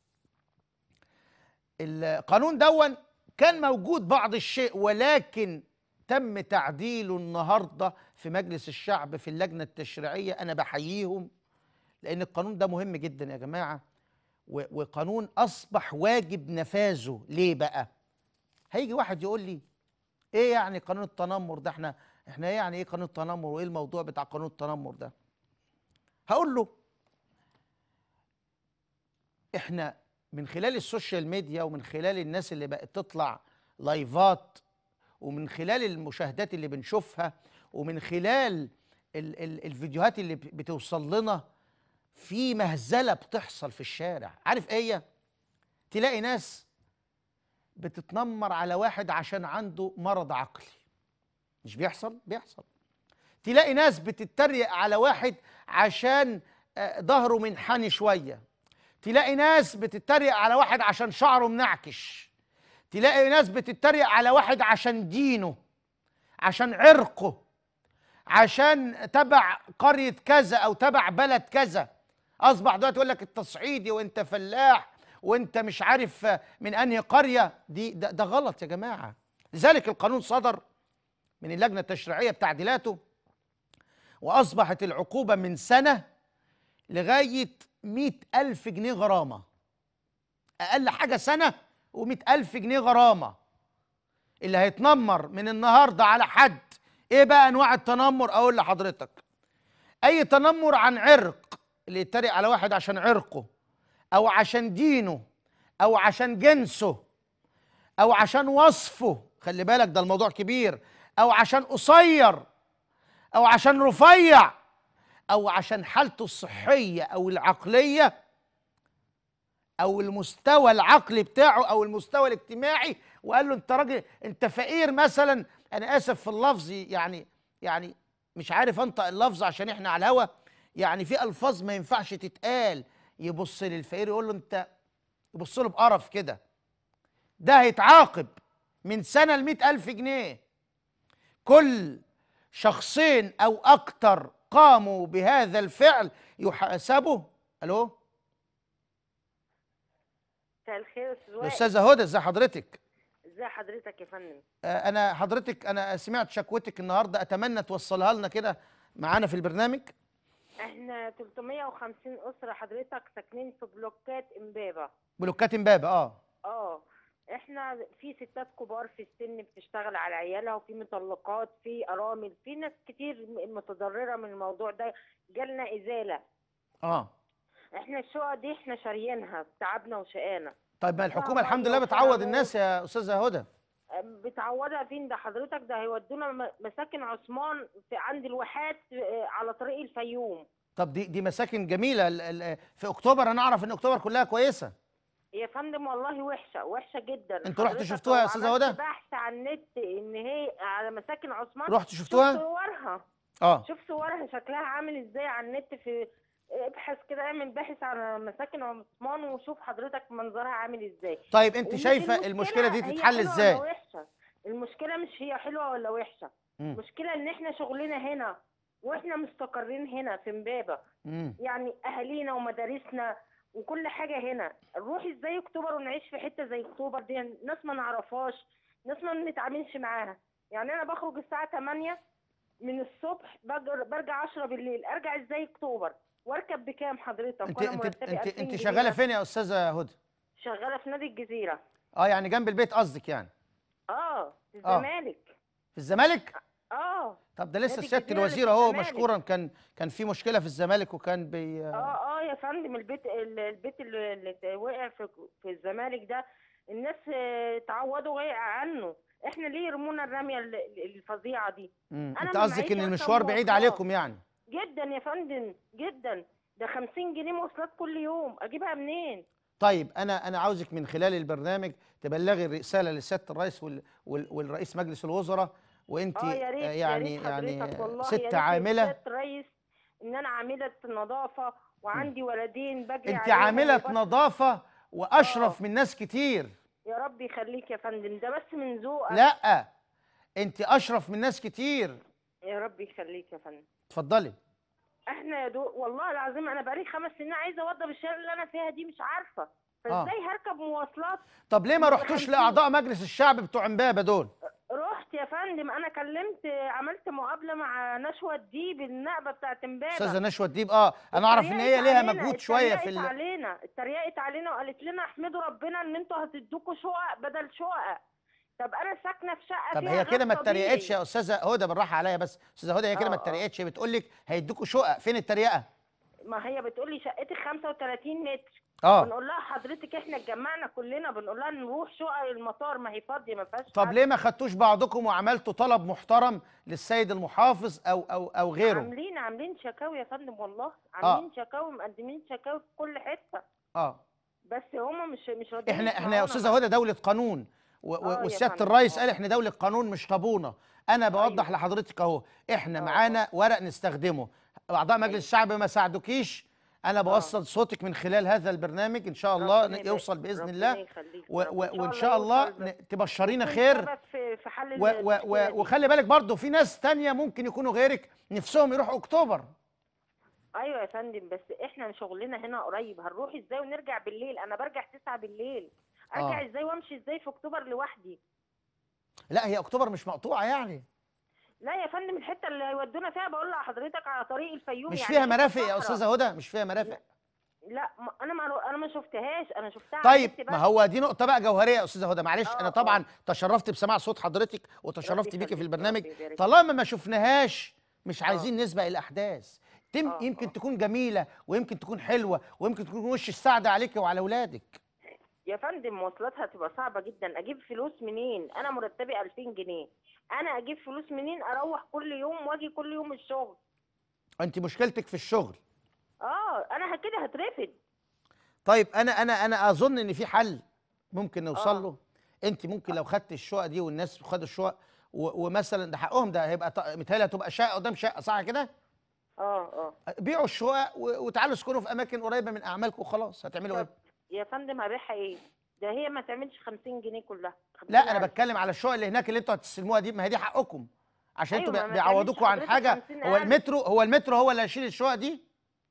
القانون دون كان موجود بعض الشيء ولكن تم تعديله النهارده في مجلس الشعب في اللجنه التشريعيه انا بحييهم لان القانون ده مهم جدا يا جماعه و- وقانون اصبح واجب نفاذه ليه بقى هيجي واحد يقول لي ايه يعني قانون التنمر ده احنا احنا ايه يعني ايه قانون التنمر وايه الموضوع بتاع قانون التنمر ده هقول له احنا من خلال السوشيال ميديا ومن خلال الناس اللي بقت تطلع لايفات ومن خلال المشاهدات اللي بنشوفها ومن خلال ال ال الفيديوهات اللي بت- بتوصل لنا في مهزله بتحصل في الشارع عارف ايه هي؟ تلاقي ناس بتتنمر على واحد عشان عنده مرض عقلي مش بيحصل بيحصل تلاقي ناس بتتريق على واحد عشان آه، ظهره منحني شويه تلاقي ناس بتتريق على واحد عشان شعره منعكش تلاقي ناس بتتريق على واحد عشان دينه عشان عرقه عشان تبع قرية كذا أو تبع بلد كذا أصبح دلوقتي يقول لك التصعيدي وأنت فلاح وأنت مش عارف من أنهي قرية دي ده, ده غلط يا جماعة لذلك القانون صدر من اللجنة التشريعية بتعديلاته وأصبحت العقوبة من سنة لغاية مئة ألف جنيه غرامة أقل حاجة سنة ومئة ألف جنيه غرامة اللي هيتنمر من النهاردة على حد ايه بقى انواع التنمر اقول لحضرتك اي تنمر عن عرق اللي يتريق على واحد عشان عرقه او عشان دينه او عشان جنسه او عشان وصفه خلي بالك ده الموضوع كبير او عشان قصير او عشان رفيع او عشان حالته الصحيه او العقليه او المستوى العقلي بتاعه او المستوى الاجتماعي وقال له انت راجل انت فقير مثلا انا اسف في اللفظ يعني يعني مش عارف انطق اللفظ عشان احنا على الهوا يعني في الفاظ ما ينفعش تتقال يبص للفقير يقول له انت يبص له بقرف كده ده هيتعاقب من سنه ل ألف جنيه كل شخصين او اكتر قاموا بهذا الفعل يحاسبوا الو مساء الخير يا استاذ وائل الاستاذه هدى ازي حضرتك ازي حضرتك يا فندم آه، انا حضرتك انا سمعت شكوتك النهارده اتمنى توصلها لنا كده معانا في البرنامج احنا 350 اسره حضرتك ساكنين في بلوكات امبابه بلوكات امبابه اه اه احنا في ستات كبار في السن بتشتغل على عيالها وفي مطلقات في ارامل في ناس كتير م- متضرره من الموضوع ده جالنا ازاله اه احنا الشقق دي احنا شاريينها تعبنا وشقانا طيب ما الحكومه الله الحمد لله يوفقها بتعوض له. الناس يا استاذه هدى بتعوضها فين ده حضرتك ده هيودونا م- مساكن عثمان في عند الواحات آه، على طريق الفيوم طب دي دي مساكن جميله ال- ال- في اكتوبر انا اعرف ان اكتوبر كلها كويسه يا فندم والله وحشه وحشه جدا انتوا رحتوا حضرتك شفتوها يا لو أستاذة عملت هدى؟ بحث على النت ان هي على مساكن عثمان رحتوا شوف شفتوها صورها اه شوف صورها شكلها عامل ازاي على النت في ابحث كده اعمل باحث على مساكن عثمان وشوف حضرتك منظرها عامل ازاي طيب انت ومش شايفه المشكله دي هي تتحل حلوة ازاي ولا وحشه المشكله مش هي حلوه ولا وحشه مم. المشكله ان احنا شغلنا هنا واحنا مستقرين هنا في امبابه مم. يعني اهالينا ومدارسنا وكل حاجه هنا نروح ازاي اكتوبر ونعيش في حته زي اكتوبر دي ناس ما نعرفهاش ناس ما بنتعاملش معاها يعني انا بخرج الساعه 8 من الصبح بجر- برجع 10 بالليل ارجع ازاي اكتوبر واركب بكام حضرتك انت وأنا انت مرتبي انت 2000 انت جنيه شغاله بس. فين يا استاذه هدى شغاله في نادي الجزيره اه يعني جنب البيت قصدك يعني اه في آه. الزمالك في الزمالك اه طب ده لسه نادي سياده الجزيرة اللي الوزير في اهو الزمالك. مشكورا كان كان في مشكله في الزمالك وكان بي اه اه يا فندم البيت ال- البيت اللي اللي وقع في في الزمالك ده الناس آه، تعودوا غير عنه احنا ليه يرمونا الرميه ال- ال- الفظيعه دي مم. أنا انت من قصدك معيشة ان أصلاً المشوار بعيد مواصلات. عليكم يعني جدا يا فندم جدا ده 50 جنيه مواصلات كل يوم اجيبها منين طيب انا انا عاوزك من خلال البرنامج تبلغي الرساله لسياده الرئيس وال وال والرئيس مجلس الوزراء وانت اه يا ريت آه، يا يعني ريت يعني حضرتك والله يا ست ريت يا عامله سيادة الرئيس ان انا عامله نظافه وعندي ولدين بجري انت عليهم عامله وبس- نظافه واشرف آه. من ناس كتير يا رب يخليك يا فندم ده بس من ذوقك لا انت اشرف من ناس كتير يا رب يخليك يا فندم اتفضلي احنا يا دو والله العظيم انا بقالي خمس سنين عايزه اوضب الشارع اللي انا فيها دي مش عارفه فازاي هركب مواصلات طب ليه ما من رحتوش 50 لاعضاء مجلس الشعب بتوع امبابه دول رحت يا فندم انا كلمت عملت مقابله مع نشوى الديب النقبه بتاعت امبارح استاذه نشوى الديب اه انا اعرف ان هي ليها علينا- مجهود شويه في اتريقت ال... علينا اتريقت علينا وقالت لنا احمدوا ربنا ان انتوا هتدوكوا شقق بدل شقق طب انا ساكنه في شقه طب فيها هي كده ما غاز طبيعي. اتريقتش يا استاذه هدى بالراحه عليا بس استاذه هدى هي كده ما آه، آه. اتريقتش بتقول لك هيدوكوا شقق فين التريقه ما هي بتقول لي شقتي 35 متر اه بنقول لها حضرتك احنا اتجمعنا كلنا بنقول لها نروح شقق المطار ما هي فاضيه ما فيهاش طب حد. ليه ما خدتوش بعضكم وعملتوا طلب محترم للسيد المحافظ او او او غيره عاملين عاملين شكاوي يا فندم والله عاملين شكاوي مقدمين شكاوي في كل حته اه بس هما مش مش راضيين احنا احنا يا يسمعونا. استاذه هدى دوله قانون و- و- آه يا وسياده فندم، الرئيس آه. قال احنا دوله قانون مش طابونه انا بوضح أيوة. لحضرتك اهو احنا آه، معانا ورق نستخدمه اعضاء مجلس أيوة. الشعب ما ساعدوكيش انا بوصل صوتك من خلال هذا البرنامج ان شاء الله ربنا ن- يوصل يبارك- باذن ربنا الله يخليك و يا رب. و وان شاء الله يوصل ن- تبشرينا يكون خير سبب في في حل و و المشكلة و دي. وخلي بالك برضه في ناس تانية ممكن يكونوا غيرك نفسهم يروحوا اكتوبر ايوه يا فندم بس احنا شغلنا هنا قريب هنروح ازاي ونرجع بالليل انا برجع 9 بالليل ارجع آه. ازاي وامشي ازاي في اكتوبر لوحدي لا هي اكتوبر مش مقطوعه يعني لا يا فندم الحته اللي هيودونا فيها بقول لحضرتك على طريق الفيوم مش يعني فيها حتة مرافق يا صحرا. استاذه هدى مش فيها مرافق لا ما انا ما انا ما شفتهاش انا شفتها على طيب النت ما بس. هو دي نقطة بقى جوهرية يا أستاذة هدى معلش آه، أنا آه. طبعا تشرفت بسماع صوت حضرتك وتشرفت ربي بيكي في يخليك، البرنامج ربي يبارك طالما ما شفناهاش مش عايزين نسبق الأحداث تم آه، يمكن آه. تكون جميلة ويمكن تكون حلوة ويمكن تكون وش السعادة عليك وعلى أولادك يا فندم مواصلاتها هتبقى صعبة جدا أجيب فلوس منين؟ أنا مرتبي 2000 جنيه أنا أجيب فلوس منين أروح كل يوم وأجي كل يوم الشغل؟ أنت مشكلتك في الشغل آه أنا كده هترفد طيب أنا أنا أنا أظن إن في حل ممكن نوصل آه. له أنت ممكن لو خدت الشقة دي والناس خدوا الشقق و- ومثلا ده حقهم ده هيبقى ط- متهيألي هتبقى شقة قدام شقة صح كده؟ آه آه بيعوا الشقق و- وتعالوا اسكنوا في أماكن قريبة من أعمالكم وخلاص هتعملوا إيه؟ طب يا فندم هبيعها إيه؟ ده هي ما تعملش 50 جنيه كلها 50 لا انا ألف. بتكلم على الشقق اللي هناك اللي انتوا هتستلموها دي ما هي دي حقكم عشان أيوة، انتوا ما بي- ما بيعوضوكوا عن تعملش حاجه حضرتك هو 50,000. المترو هو المترو هو اللي هيشيل الشقق دي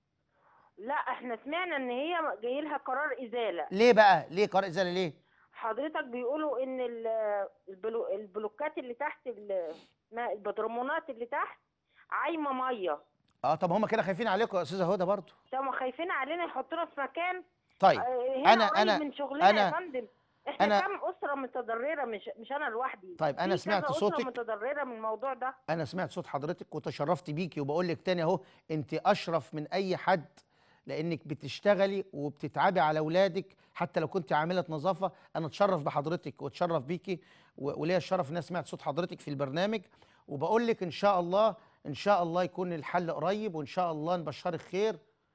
لا إحنا سمعنا إن هي جاي لها قرار إزالة ليه بقى ليه قرار ازاله ليه حضرتك بيقولوا إن ال- البلو البلوكات اللي تحت ال- ما البدرمونات اللي تحت عايمة مية اه طب هم كده خايفين عليكم يا استاذه هدى برضه طب ما خايفين علينا يحطونا في مكان طيب آه، هنا أنا- قريب أنا- من شغلنا يا أنا- فندم احنا أنا- كام اسره متضرره مش مش انا لوحدي طيب أنا في سمعت كذا صوتك. اسره متضرره من الموضوع ده انا سمعت صوت حضرتك وتشرفت بيكي وبقول لك تاني اهو انت اشرف من اي حد لانك بتشتغلي وبتتعبي على اولادك حتى لو كنت عامله نظافه انا اتشرف بحضرتك واتشرف بيكي و- وليا الشرف ان انا سمعت صوت حضرتك في البرنامج وبقول لك ان شاء الله ان شاء الله يكون الحل قريب وان شاء الله نبشرك خير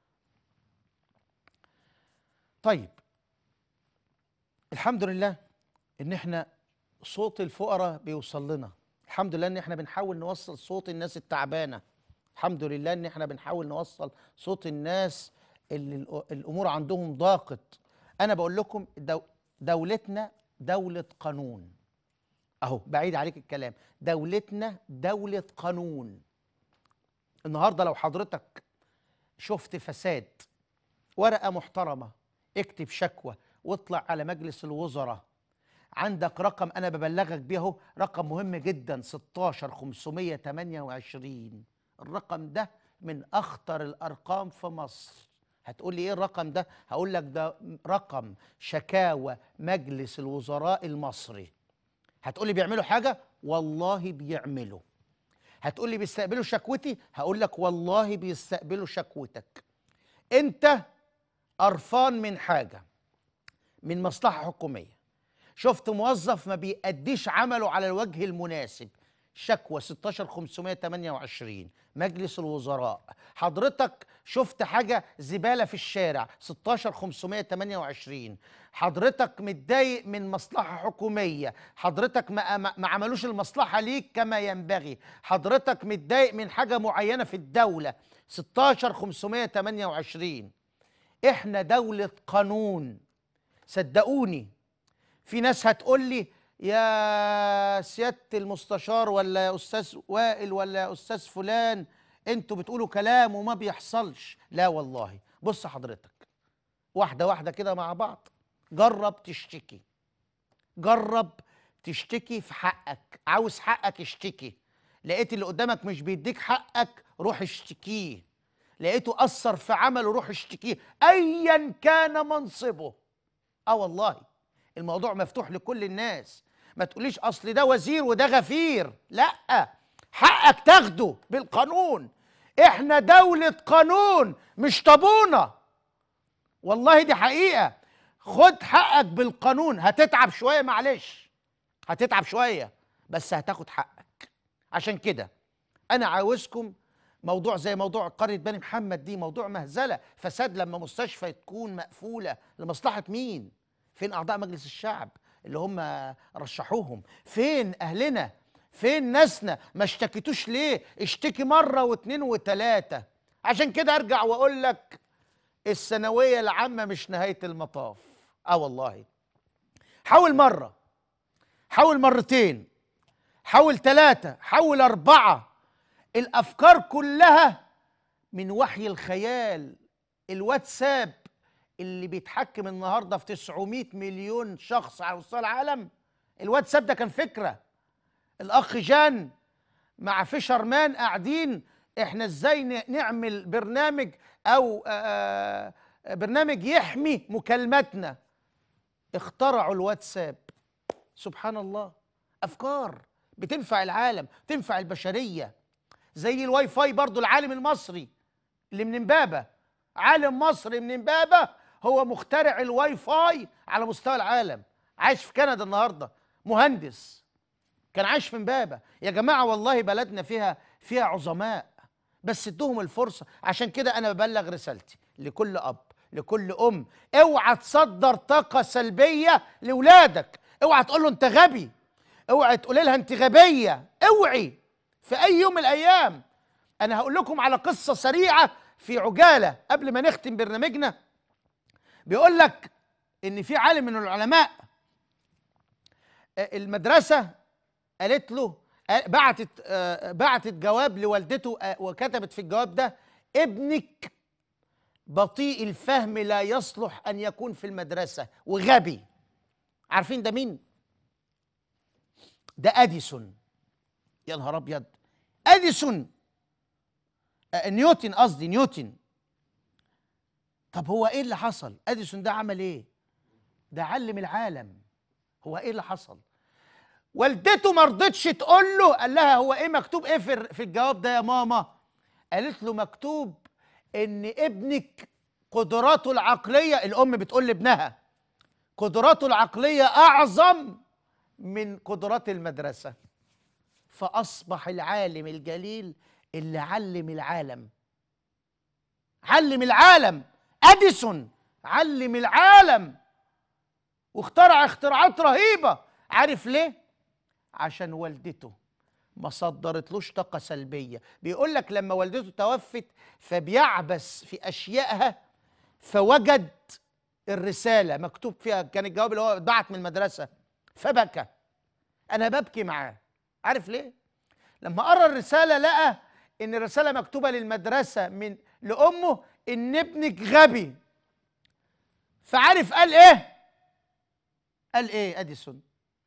طيب الحمد لله ان احنا صوت الفقراء بيوصل لنا الحمد لله ان احنا بنحاول نوصل صوت الناس التعبانه الحمد لله ان احنا بنحاول نوصل صوت الناس اللي الأ- الامور عندهم ضاقت انا بقول لكم دو دولتنا دوله قانون اهو بعيد عليك الكلام دولتنا دوله قانون النهارده لو حضرتك شفت فساد ورقه محترمه اكتب شكوى واطلع على مجلس الوزراء عندك رقم انا ببلغك بيه اهو رقم مهم جدا 16 528 الرقم ده من اخطر الارقام في مصر هتقول لي ايه الرقم ده هقول لك ده رقم شكاوى مجلس الوزراء المصري هتقول لي بيعملوا حاجه والله بيعملوا هتقول لي بيستقبلوا شكوتي هقول لك والله بيستقبلوا شكوتك انت قرفان من حاجه من مصلحه حكوميه شفت موظف ما بيأديش عمله على الوجه المناسب شكوى 16528 مجلس الوزراء حضرتك شفت حاجة زبالة في الشارع 16528 حضرتك متضايق من مصلحة حكومية حضرتك ما, ما, ما عملوش المصلحة ليك كما ينبغي حضرتك متضايق من حاجة معينة في الدولة 16528 احنا دولة قانون صدقوني في ناس هتقول لي يا سياده المستشار ولا يا استاذ وائل ولا يا استاذ فلان انتوا بتقولوا كلام وما بيحصلش لا والله بص حضرتك واحده واحده كده مع بعض جرب تشتكي جرب تشتكي في حقك عاوز حقك اشتكي لقيت اللي قدامك مش بيديك حقك روح اشتكيه لقيته اثر في عمله روح اشتكيه ايا كان منصبه اه والله الموضوع مفتوح لكل الناس ما تقوليش اصل ده وزير وده غفير لا حقك تاخده بالقانون احنا دولة قانون مش طابونة والله دي حقيقة خد حقك بالقانون هتتعب شوية معلش هتتعب شوية بس هتاخد حقك عشان كده انا عاوزكم موضوع زي موضوع قرية بني محمد دي موضوع مهزلة فساد لما مستشفى تكون مقفولة لمصلحة مين فين اعضاء مجلس الشعب اللي هم رشحوهم فين اهلنا فين ناسنا ما اشتكيتوش ليه اشتكي مره واثنين وثلاثه عشان كده ارجع واقول لك الثانويه العامه مش نهايه المطاف اه والله حاول مره حاول مرتين حاول ثلاثه حاول اربعه الافكار كلها من وحي الخيال الواتساب اللي بيتحكم النهارده في 900 مليون شخص على مستوى العالم الواتساب ده كان فكره الاخ جان مع فيشرمان قاعدين احنا ازاي ن- نعمل برنامج او آه، آه، برنامج يحمي مكالماتنا اخترعوا الواتساب سبحان الله افكار بتنفع العالم تنفع البشريه زي الواي فاي برضو العالم المصري اللي من امبابه عالم مصري من امبابه هو مخترع الواي فاي على مستوى العالم عايش في كندا النهارده مهندس كان عايش في امبابه يا جماعه والله بلدنا فيها فيها عظماء بس ادوهم الفرصه عشان كده انا ببلغ رسالتي لكل اب لكل ام اوعى تصدر طاقه سلبيه لاولادك اوعى تقول له انت غبي اوعى تقولي لها انت غبيه اوعي في اي يوم من الايام انا هقول لكم على قصه سريعه في عجاله قبل ما نختم برنامجنا بيقول لك ان في عالم من العلماء آه، المدرسه قالت له آه، بعتت آه، بعتت جواب لوالدته آه، وكتبت في الجواب ده ابنك بطيء الفهم لا يصلح ان يكون في المدرسه وغبي عارفين ده مين ده اديسون يا نهار ابيض اديسون آه، نيوتن قصدي نيوتن طب هو ايه اللي حصل اديسون ده عمل ايه ده علم العالم هو ايه اللي حصل والدته ما رضتش تقول له قال لها هو ايه مكتوب ايه في في الجواب ده يا ماما قالت له مكتوب ان ابنك قدراته العقليه الام بتقول لابنها قدراته العقليه اعظم من قدرات المدرسه فاصبح العالم الجليل اللي علم العالم علم العالم اديسون علم العالم واخترع اختراعات رهيبه عارف ليه عشان والدته ما صدرتلوش طاقة سلبية بيقول لك لما والدته توفت فبيعبس في أشيائها فوجد الرسالة مكتوب فيها كان الجواب اللي هو ضاعت من المدرسة فبكى أنا ببكي معاه عارف ليه؟ لما قرأ الرسالة لقى إن الرسالة مكتوبة للمدرسة من لأمه إن ابنك غبي فعارف قال إيه؟ قال إيه أديسون؟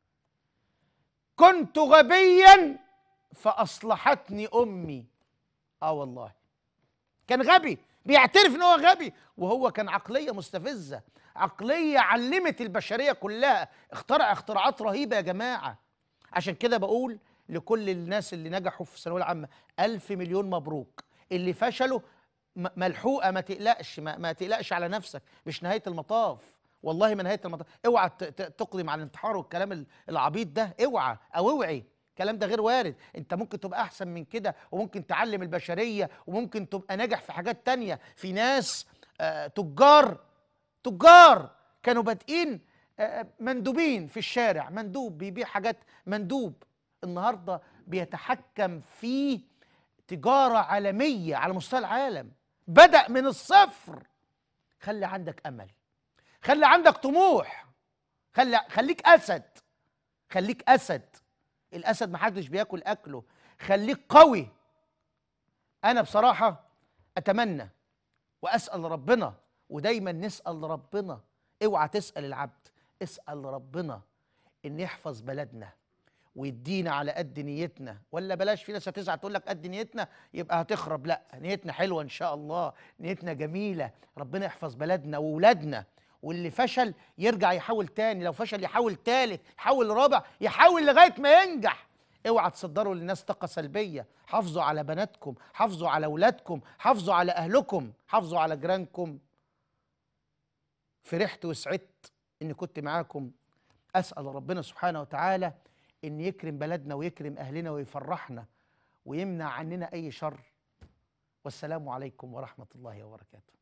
كنت غبيا فاصلحتني امي اه والله كان غبي بيعترف ان هو غبي وهو كان عقليه مستفزه عقليه علمت البشريه كلها اخترع اختراعات رهيبه يا جماعه عشان كده بقول لكل الناس اللي نجحوا في الثانويه العامه ألف مليون مبروك اللي فشلوا م- ملحوقه ما تقلقش ما, ما تقلقش على نفسك مش نهايه المطاف والله ما نهايه المطاف اوعى ت- ت- تقدم على الانتحار والكلام ال- العبيط ده اوعى او اوعي الكلام ده غير وارد انت ممكن تبقى احسن من كده وممكن تعلم البشريه وممكن تبقى ناجح في حاجات تانية في ناس آه تجار تجار كانوا بادئين آه، مندوبين في الشارع مندوب بيبيع حاجات مندوب النهارده بيتحكم في تجاره عالميه على مستوى العالم بدا من الصفر خلي عندك امل خلي عندك طموح خلي خليك اسد خليك اسد الاسد محدش بياكل اكله خليك قوي انا بصراحه اتمنى واسال ربنا ودايما نسال ربنا اوعى تسال العبد اسال ربنا ان يحفظ بلدنا ويدينا على قد نيتنا ولا بلاش في ناس هتزعل تقول لك قد نيتنا يبقى هتخرب لا نيتنا حلوه ان شاء الله نيتنا جميله ربنا يحفظ بلدنا واولادنا واللي فشل يرجع يحاول تاني لو فشل يحاول تالت يحاول رابع يحاول لغايه ما ينجح اوعى تصدروا للناس طاقه سلبيه حافظوا على بناتكم حافظوا على اولادكم حافظوا على اهلكم حافظوا على جيرانكم فرحت وسعدت اني كنت معاكم اسال ربنا سبحانه وتعالى ان يكرم بلدنا ويكرم اهلنا ويفرحنا ويمنع عننا اي شر والسلام عليكم ورحمه الله وبركاته